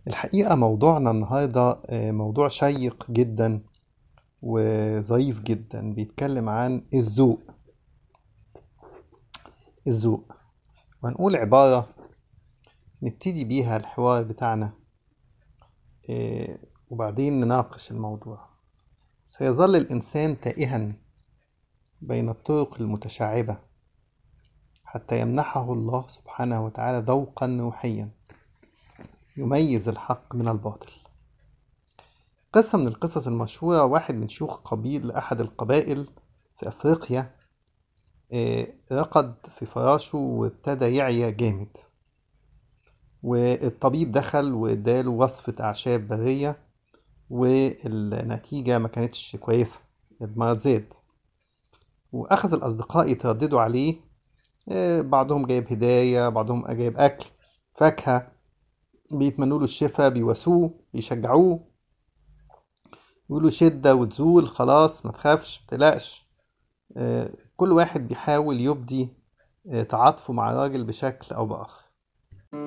الحقيقة موضوعنا النهاردة آه، موضوع شيق جدا وظريف جدا بيتكلم عن الذوق الذوق وهنقول عبارة نبتدي بيها الحوار بتاعنا آه، وبعدين نناقش الموضوع سيظل الإنسان تائها بين الطرق المتشعبة حتى يمنحه الله سبحانه وتعالى ذوقا روحيا يميز الحق من الباطل قصة من القصص المشهورة واحد من شيوخ قبيل أحد القبائل في أفريقيا آه، رقد في فراشه وابتدى يعيا جامد والطبيب دخل واداله وصفة أعشاب برية والنتيجة ما كانتش كويسة المرض زاد وأخذ الأصدقاء يترددوا عليه آه، بعضهم جايب هدايا بعضهم جايب أكل فاكهة بيتمنوا له الشفاء بيواسوه بيشجعوه يقولوا شدة وتزول خلاص ما تخافش ما تقلقش آه، كل واحد بيحاول يبدي آه، تعاطفه مع الراجل بشكل أو بآخر